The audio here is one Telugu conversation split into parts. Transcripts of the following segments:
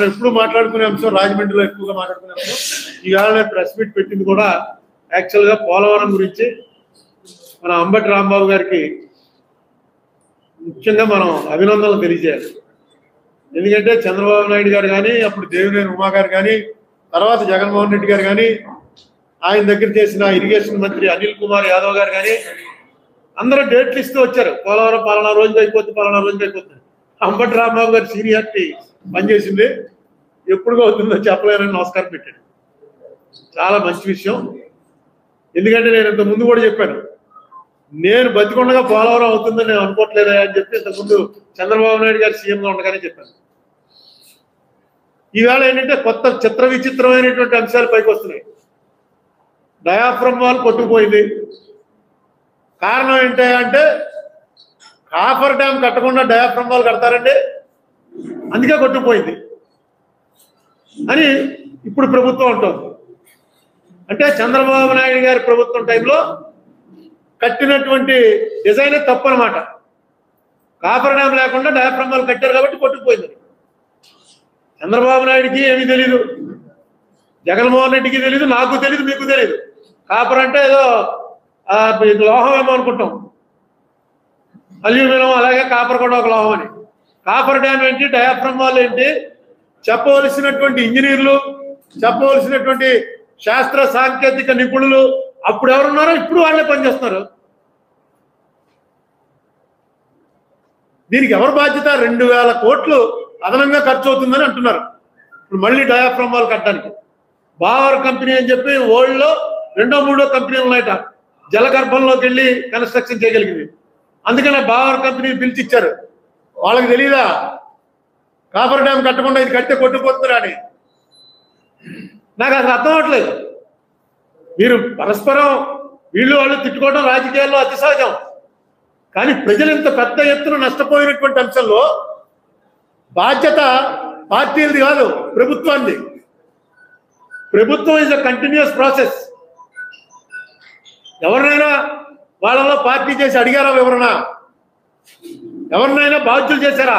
మనం ఎప్పుడు మాట్లాడుకునే అంశం రాజమండ్రిలో ఎక్కువగా మాట్లాడుకునే అంశం ఈవేళ ప్రెస్ మీట్ పెట్టింది కూడా యాక్చువల్గా పోలవరం గురించి మన అంబటి రాంబాబు గారికి ముఖ్యంగా మనం అభినందనలు తెలియజేయాలి ఎందుకంటే చంద్రబాబు నాయుడు గారు కానీ అప్పుడు దేవినేని ఉమా గారు కానీ తర్వాత జగన్మోహన్ రెడ్డి గారు కానీ ఆయన దగ్గర చేసిన ఇరిగేషన్ మంత్రి అనిల్ కుమార్ యాదవ్ గారు కానీ అందరూ డేట్లు ఇస్తూ వచ్చారు పోలవరం పలానా రోజుకి అయిపోతుంది పలానా రోజుకి అయిపోతుంది అంబటి రాంబాబు గారి సీనియారిటీ పనిచేసింది ఎప్పుడు అవుతుందో చెప్పలేనని నమస్కారం పెట్టాడు చాలా మంచి విషయం ఎందుకంటే నేను ఇంత ముందు కూడా చెప్పాను నేను బతికొండగా పోలవరం అవుతుందని నేను అనుకోవట్లేదా అని చెప్పి ఇంతకుముందు చంద్రబాబు నాయుడు గారు సీఎంగా ఉండగానే చెప్పాను ఈవేళ ఏంటంటే కొత్త చిత్ర విచిత్రమైనటువంటి అంశాలు పైకి వస్తున్నాయి డయాఫ్రమ్ వాల్ కొట్టుకుపోయింది కారణం ఏంటి అంటే కాఫర్ డ్యామ్ కట్టకుండా డయాఫ్రమ్ వాల్ కడతారండి అందుకే కొట్టుకుపోయింది అని ఇప్పుడు ప్రభుత్వం అంటుంది అంటే చంద్రబాబు నాయుడు గారి ప్రభుత్వం టైంలో కట్టినటువంటి డిజైనే తప్పు అనమాట కాఫర్ డ్యామ్ లేకుండా డయాఫ్రమ్ వాల్ కట్టారు కాబట్టి కొట్టుకుపోయింది చంద్రబాబు నాయుడికి ఏమీ తెలీదు జగన్మోహన్ రెడ్డికి తెలీదు నాకు తెలీదు మీకు తెలీదు కాపర్ అంటే ఏదో ఆ, ఇది లోహం ఏమో అనుకుంటాం అల్యూమినియం అలాగే కాపర్ కూడా ఒక లోహం అని కాపర్ డ్యామ్ ఏంటి డయాఫ్రమ్ వాల్ ఏంటి చెప్పవలసినటువంటి ఇంజనీర్లు చెప్పవలసినటువంటి శాస్త్ర సాంకేతిక నిపుణులు అప్పుడు ఎవరున్నారో ఇప్పుడు వాళ్ళే పనిచేస్తున్నారు దీనికి ఎవరు బాధ్యత రెండు వేల కోట్లు అదనంగా ఖర్చు అవుతుందని అంటున్నారు ఇప్పుడు మళ్ళీ డయాఫ్రమ్ వాల్ కట్టడానికి బావర్ కంపెనీ అని చెప్పి వరల్డ్ లో రెండో మూడో కంపెనీ ఉన్నాయట జలగర్భంలోకి వెళ్ళి కన్స్ట్రక్షన్ చేయగలిగింది అందుకనే బావర్ కంపెనీ పిలిచిచ్చారు వాళ్ళకి తెలియదా కాపర్ డ్యామ్ కట్టకుండా ఇది కట్టే కొట్టుకుపోతున్నారు అని నాకు అసలు అర్థం అవట్లేదు మీరు పరస్పరం వీళ్ళు వాళ్ళు తిట్టుకోవడం రాజకీయాల్లో అతి సహజం కానీ ప్రజలు ఇంత పెద్ద ఎత్తున నష్టపోయినటువంటి అంశంలో బాధ్యత పార్టీలది కాదు ప్రభుత్వాన్ని ప్రభుత్వం ఇస్ అ కంటిన్యూస్ ప్రాసెస్ ఎవరినైనా వాళ్ళలో పార్టీ చేసి అడిగారా ఎవరన్నా ఎవరినైనా బాధ్యులు చేశారా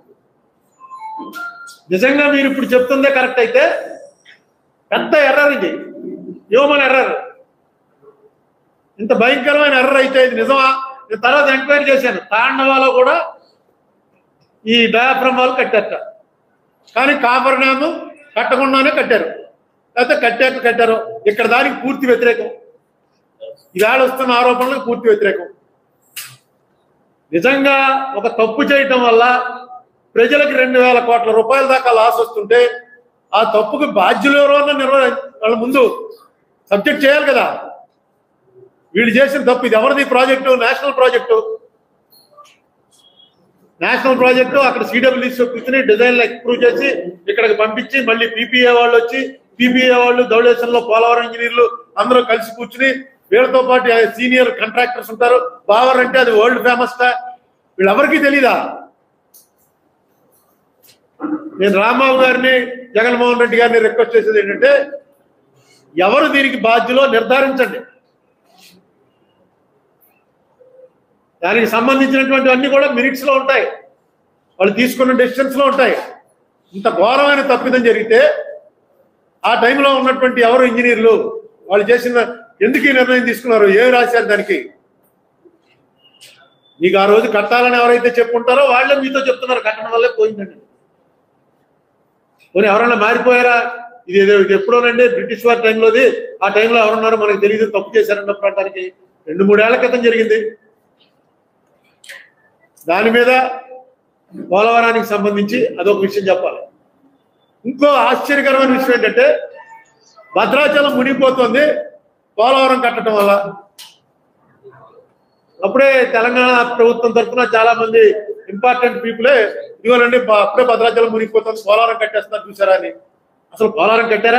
నిజంగా మీరు ఇప్పుడు చెప్తుందే కరెక్ట్ అయితే పెద్ద ఎర్రర్ ఇది హ్యూమన్ ఎర్రర్ ఇంత భయంకరమైన ఎర్రర్ అయితే ఇది నిజమా నేను తర్వాత ఎంక్వైరీ చేశాను తాండవాలో కూడా ఈ డయాఫ్రమ్ వాళ్ళు కట్టారట కానీ కాపర్ డ్యాము కట్టకుండానే కట్టారు లేకపోతే కట్టాక కట్టారు ఇక్కడ దానికి పూర్తి వ్యతిరేకం ఈవేళ వస్తున్న ఆరోపణలకు పూర్తి వ్యతిరేకం నిజంగా ఒక తప్పు చేయటం వల్ల ప్రజలకు రెండు వేల కోట్ల రూపాయల దాకా లాస్ వస్తుంటే ఆ తప్పుకు బాధ్యులు ఎవరో అన్న నిర్వ వాళ్ళ ముందు సబ్జెక్ట్ చేయాలి కదా వీళ్ళు చేసిన తప్పు ఇది ఎవరిది project national project national project అక్కడ సిడబ్ల్యూసీ కూర్చుని డిజైన్లు అప్రూవ్ చేసి ఇక్కడికి పంపించి మళ్ళీ పీపీఏ వాళ్ళు వచ్చి పీపీఏ వాళ్ళు ధవళేశ్వరంలో పోలవరం ఇంజనీర్లు అందరూ కలిసి కూర్చుని వీళ్ళతో పాటు సీనియర్ కాంట్రాక్టర్స్ ఉంటారు బావర్ అంటే అది వరల్డ్ ఫేమస్ వీళ్ళెవరికీ తెలీదా నేను రాంబాబు గారిని జగన్మోహన్ రెడ్డి గారిని రిక్వెస్ట్ చేసేది ఏంటంటే ఎవరు దీనికి బాధ్యులో నిర్ధారించండి దానికి సంబంధించినటువంటి అన్ని కూడా మినిట్స్ లో ఉంటాయి వాళ్ళు తీసుకున్న డెసిషన్స్ లో ఉంటాయి ఇంత ఘోరమైన తప్పిదం జరిగితే ఆ టైంలో ఉన్నటువంటి ఎవరు ఇంజనీర్లు వాళ్ళు చేసిన ఎందుకు ఈ నిర్ణయం తీసుకున్నారు ఏం రాశారు దానికి మీకు ఆ రోజు కట్టాలని ఎవరైతే చెప్పుంటారో వాళ్ళే మీతో చెప్తున్నారు కట్టడం వల్లే పోయిందండి పోనీ ఎవరైనా మారిపోయారా ఇది ఏదో ఇది ఎప్పుడోనండి బ్రిటిష్ వారి టైంలోది ఆ టైంలో ఎవరున్నారో మనకు తెలియదు తప్పు చేశారన్నప్పుడు అంటానికి రెండు మూడేళ్ల క్రితం జరిగింది దాని మీద పోలవరానికి సంబంధించి అదొక విషయం చెప్పాలి ఇంకో ఆశ్చర్యకరమైన విషయం ఏంటంటే భద్రాచలం మునిగిపోతుంది పోలవరం కట్టడం వల్ల అప్పుడే తెలంగాణ ప్రభుత్వం తరఫున చాలా మంది ఇంపార్టెంట్ పీపులే ఇదిగోనండి బ- అప్పుడే భద్రాచలం మునిగిపోతుంది పోలవరం కట్టేస్తున్నారు చూసారా అని అసలు పోలవరం కట్టారా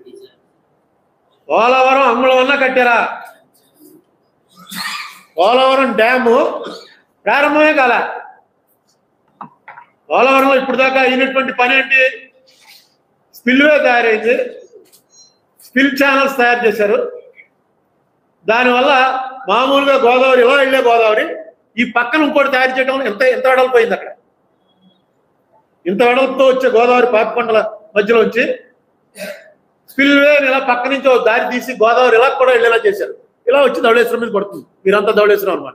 పోలవరం అమ్మల వల్ల కట్టారా పోలవరం డ్యాము ప్రారంభమే కాల పోలవరంలో ఇప్పుడు దాకా అయినటువంటి పని ఏంటి స్పిల్వే తయారైంది స్పిల్ ఛానల్స్ తయారు చేశారు దానివల్ల మామూలుగా గోదావరి ఇలా వెళ్ళే గోదావరి ఈ పక్కన ఇంకోటి తయారు చేయడం వల్ల ఎంత ఎంత అడలిపోయింది అక్కడ ఇంత వెడల్పుతో వచ్చే గోదావరి పాపికొండల మధ్యలో వచ్చి స్పిల్వే ఇలా పక్క నుంచి ఓ దారి తీసి గోదావరి ఇలా కూడా వెళ్ళేలా చేశారు ఇలా వచ్చి ధవళేశ్వరం మీద పడుతుంది మీరంతా ధవళేశ్వరం అనమాట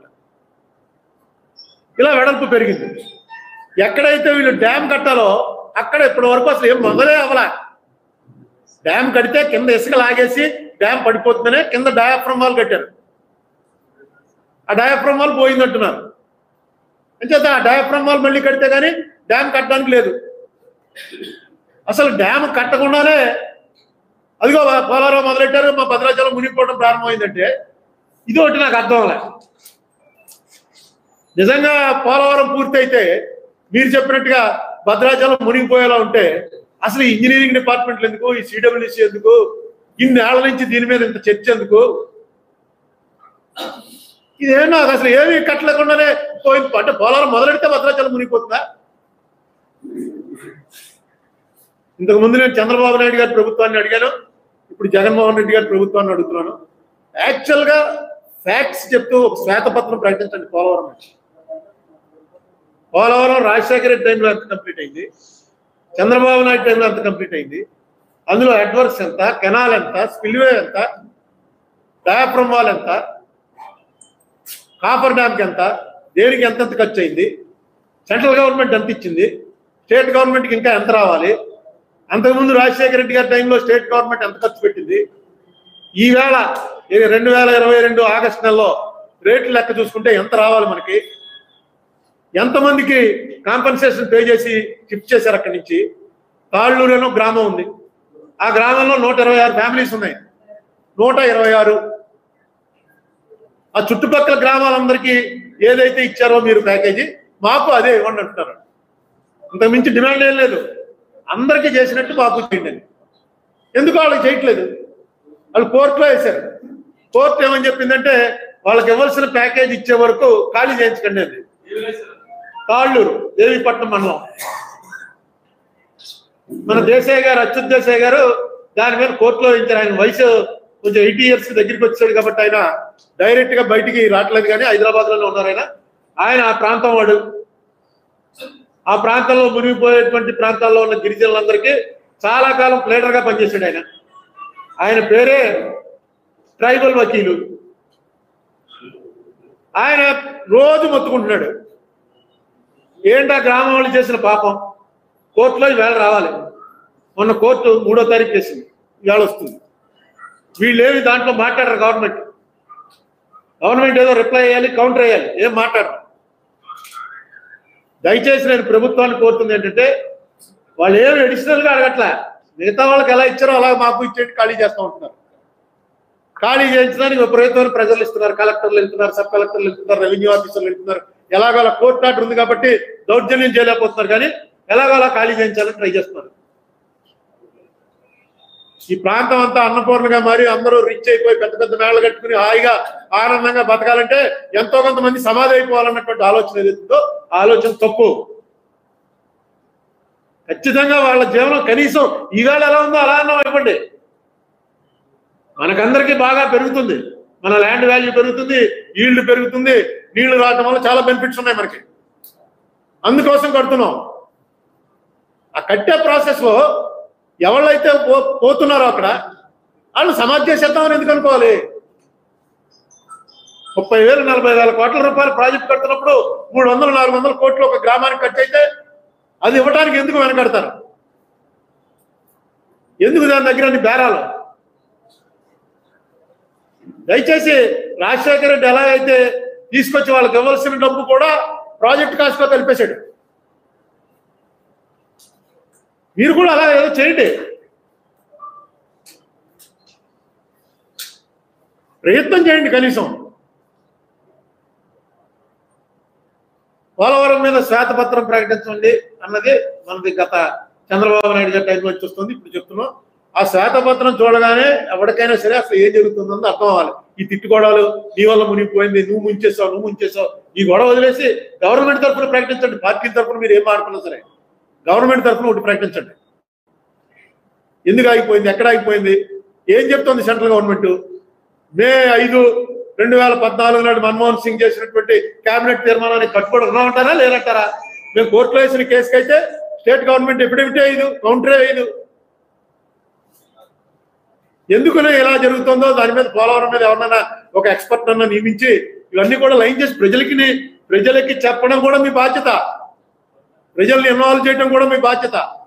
ఇలా వెడల్పు పెరిగింది ఎక్కడైతే వీళ్ళు డ్యామ్ కట్టాలో అక్కడ ఇప్పటి వరకు అసలు ఏం మొదలే అవ్వలా డ్యామ్ కడితే కింద ఇసుక లాగేసి డ్యామ్ పడిపోతుందనే కింద డయాఫ్రమ్ వాల్ కట్టారు ఆ డయాఫ్రమ్ వాల్ పోయిందంటున్నారు అంచేత ఆ డయాఫ్రమ్ వాల్ మళ్ళీ కడితే కానీ డ్యామ్ కట్టడానికి లేదు అసలు డ్యామ్ కట్టకుండానే అదిగో మా పోలవరం మొదలెట్టారు మా భద్రాచలం మునిగిపోవడం ప్రారంభమైందంటే ఇది ఒకటి నాకు అర్థం అవ్వలే నిజంగా పోలవరం పూర్తయితే మీరు చెప్పినట్టుగా భద్రాచలం మునిగిపోయేలా ఉంటే అసలు ఈ ఇంజనీరింగ్ డిపార్ట్మెంట్లు ఎందుకు ఈ సిడబ్ల్యూసి ఎందుకు ఇన్ని ఏళ్ల నుంచి దీని మీద ఇంత చర్చ ఎందుకు ఇదేం నాకు అసలు ఏమీ కట్టలేకుండానే పోయింది అంటే పోలవరం మొదలెడితే భద్రాచలం మునిగిపోతుందా ఇంతకు ముందు నేను చంద్రబాబు నాయుడు గారి ప్రభుత్వాన్ని అడిగాను ఇప్పుడు జగన్మోహన్ రెడ్డి గారి ప్రభుత్వాన్ని అడుగుతున్నాను యాక్చువల్ గా ఫ్యాక్ట్స్ చెప్తూ ఒక శ్వేతపత్రం ప్రకటించండి పోలవరం నుంచి పోలవరం రాజశేఖర రెడ్డి టైంలో ఎంత కంప్లీట్ అయింది చంద్రబాబు నాయుడు టైంలో ఎంత కంప్లీట్ అయింది అందులో అడ్వర్స్ ఎంత కెనాల్ ఎంత స్పిల్వే ఎంత డయాఫ్రమ్ వాల్ ఎంత కాపర్ డ్యామ్కి ఎంత దేనికి ఎంతెంత ఖర్చు అయింది సెంట్రల్ గవర్నమెంట్ ఎంత ఇచ్చింది స్టేట్ గవర్నమెంట్కి ఇంకా ఎంత రావాలి అంతకుముందు రాజశేఖర రెడ్డి గారి టైంలో స్టేట్ గవర్నమెంట్ ఎంత ఖర్చు పెట్టింది ఈవేళ ఇది రెండు వేల ఇరవై రెండు ఆగస్టు నెలలో రేట్లు లెక్క చూసుకుంటే ఎంత రావాలి మనకి ఎంతమందికి కాంపన్సేషన్ పే చేసి షిఫ్ట్ చేశారు అక్కడి నుంచి తాళ్ళూరులో గ్రామం ఉంది ఆ గ్రామంలో నూట ఇరవై ఆరు ఫ్యామిలీస్ ఉన్నాయి నూట ఇరవై ఆరు ఆ చుట్టుపక్కల గ్రామాలందరికీ ఏదైతే ఇచ్చారో మీరు ప్యాకేజీ మాకు అదే ఇవ్వండి అంటున్నారు ఇంతకు మించి డిమాండ్ ఏం లేదు అందరికీ చేసినట్టు మాకు చేయండి అని. ఎందుకు వాళ్ళకి చేయట్లేదు వాళ్ళు కోర్టులో వేశారు కోర్టు ఏమని చెప్పిందంటే వాళ్ళకి ఇవ్వాల్సిన ప్యాకేజ్ ఇచ్చే వరకు ఖాళీ చేయించకండి అది తాళ్ళూరు దేవీపట్నం మండలం మన దేశాయ్ గారు అచ్యుత్ దేశాయ్ గారు దాని మీద కోర్టులో ఇచ్చారు ఆయన వయసు కొంచెం ఎయిటీ ఇయర్స్ దగ్గరికి వచ్చాడు కాబట్టి ఆయన డైరెక్ట్ గా బయటికి రావట్లేదు కానీ హైదరాబాద్ లోనే ఉన్నారు ఆయన ఆయన ఆ ప్రాంతం వాడు ఆ ప్రాంతంలో మునిగిపోయేటువంటి ప్రాంతాల్లో ఉన్న గిరిజనులందరికీ చాలా కాలం ప్లేడర్ గా పనిచేశాడు ఆయన ఆయన పేరే ట్రైబల్ వకీలు ఆయన రోజు మొత్తుకుంటున్నాడు ఏంటా గ్రామం వాళ్ళు చేసిన పాపం కోర్టులో ఈవేళ రావాలి మొన్న కోర్టు మూడో తారీఖు చేసింది ఇవాళ వస్తుంది వీళ్ళేమి దాంట్లో మాట్లాడరు గవర్నమెంట్ గవర్నమెంట్ ఏదో రిప్లై చేయాలి కౌంటర్ వేయాలి ఏం మాట్లాడరు దయచేసి నేను ప్రభుత్వాన్ని కోరుతుంది ఏంటంటే వాళ్ళు ఏమి అడిషనల్ గా అడగట్లే మిగతా వాళ్ళకి ఎలా ఇచ్చారో అలా మాకు ఇచ్చేట్టు ఖాళీ చేస్తూ ఉంటున్నారు ఖాళీ చేయించడానికి విపరీతమైన ప్రజలు ఇస్తున్నారు కలెక్టర్లు వెళ్తున్నారు సబ్ కలెక్టర్లు వెళ్తున్నారు రెవెన్యూ ఆఫీసర్లు వెళ్తున్నారు ఎలాగో అలా కోర్టు ఆర్డర్ ఉంది కాబట్టి దౌర్జన్యం చేయలేకపోతున్నారు కానీ ఎలాగో అలా ఖాళీ చేయించాలని ట్రై చేస్తున్నారు ఈ ప్రాంతం అంతా అన్నపూర్ణగా మారి అందరూ రిచ్ అయిపోయి పెద్ద పెద్ద మేళలు కట్టుకుని హాయిగా ఆనందంగా బతకాలంటే ఎంతో కొంతమంది సమాధి అయిపోవాలన్నటువంటి ఆలోచన ఏదైతుందో ఆ ఆలోచన తప్పు ఖచ్చితంగా వాళ్ళ జీవనం కనీసం ఈవేళ ఎలా ఉందో అలా అన్నం ఇవ్వండి మనకందరికీ బాగా పెరుగుతుంది మన ల్యాండ్ వాల్యూ పెరుగుతుంది ఈల్డ్ పెరుగుతుంది నీళ్లు రావటం వల్ల చాలా బెనిఫిట్స్ ఉన్నాయి మనకి అందుకోసం కడుతున్నాం ఆ కట్టే ప్రాసెస్ లో ఎవళ్ళైతే పో- పోతున్నారో అక్కడ వాళ్ళు సమాధి చేసేద్దామని ఎందుకు అనుకోవాలి ముప్పై వేలు నలభై వేల కోట్ల రూపాయల ప్రాజెక్ట్ కడుతున్నప్పుడు మూడు వందలు నాలుగు వందల కోట్లు ఒక గ్రామానికి ఖర్చు అయితే అది ఇవ్వడానికి ఎందుకు వెనకడతారు ఎందుకు దాని దగ్గర అన్ని బేరాలు దయచేసి రాజశేఖర రెడ్డి ఎలా అయితే తీసుకొచ్చి వాళ్ళకి ఇవ్వాల్సిన డబ్బు కూడా ప్రాజెక్ట్ కాస్ట్ లో కలిపేశాడు మీరు కూడా అలా ఏదో చేయండి ప్రయత్నం చేయండి కనీసం పోలవరం మీద శ్వేతపత్రం ప్రకటించండి అన్నది మనది గత చంద్రబాబు నాయుడు గారి టైం వచ్చి వస్తుంది ఇప్పుడు చెప్తున్నాం ఆ శ్వేతపత్రం చూడగానే ఎవరికైనా సరే అసలు ఏం జరుగుతుందో అర్థం అవ్వాలి ఈ తిట్టుకోవడాలు నీ వల్ల మునిగిపోయింది నువ్వు ముంచేసావు నువ్వు ముంచేసావు ఈ గొడవ వదిలేసి గవర్నమెంట్ తరఫున ప్రకటించండి పార్టీ తరఫున మీరు ఏం ఆడుకున్నా సరే గవర్నమెంట్ తరఫున ఒకటి ప్రకటించండి ఎందుకు ఆగిపోయింది ఎక్కడ ఆగిపోయింది ఏం చెప్తోంది సెంట్రల్ గవర్నమెంట్ మే ఐదు రెండు వేల పద్నాలుగు నాడు మన్మోహన్ సింగ్ చేసినటువంటి కేబినెట్ తీర్మానానికి కట్టుబడి ఉన్నామంటారా లేదంటారా మేము కోర్టులో వేసిన కేసుకి అయితే స్టేట్ గవర్నమెంట్ ఎఫిడవిటే వేయదు కౌంటరే వేయదు ఎందుకనే ఇలా జరుగుతుందో దాని మీద పోలవరం మీద ఎవరినైనా ఒక ఎక్స్పర్ట్ అన్న నియమించి ఇవన్నీ కూడా లైన్ చేసి ప్రజలకి ని- ప్రజలకి చెప్పడం కూడా మీ బాధ్యత ప్రజల్ని ఇన్వాల్వ్ చేయడం కూడా మీ బాధ్యత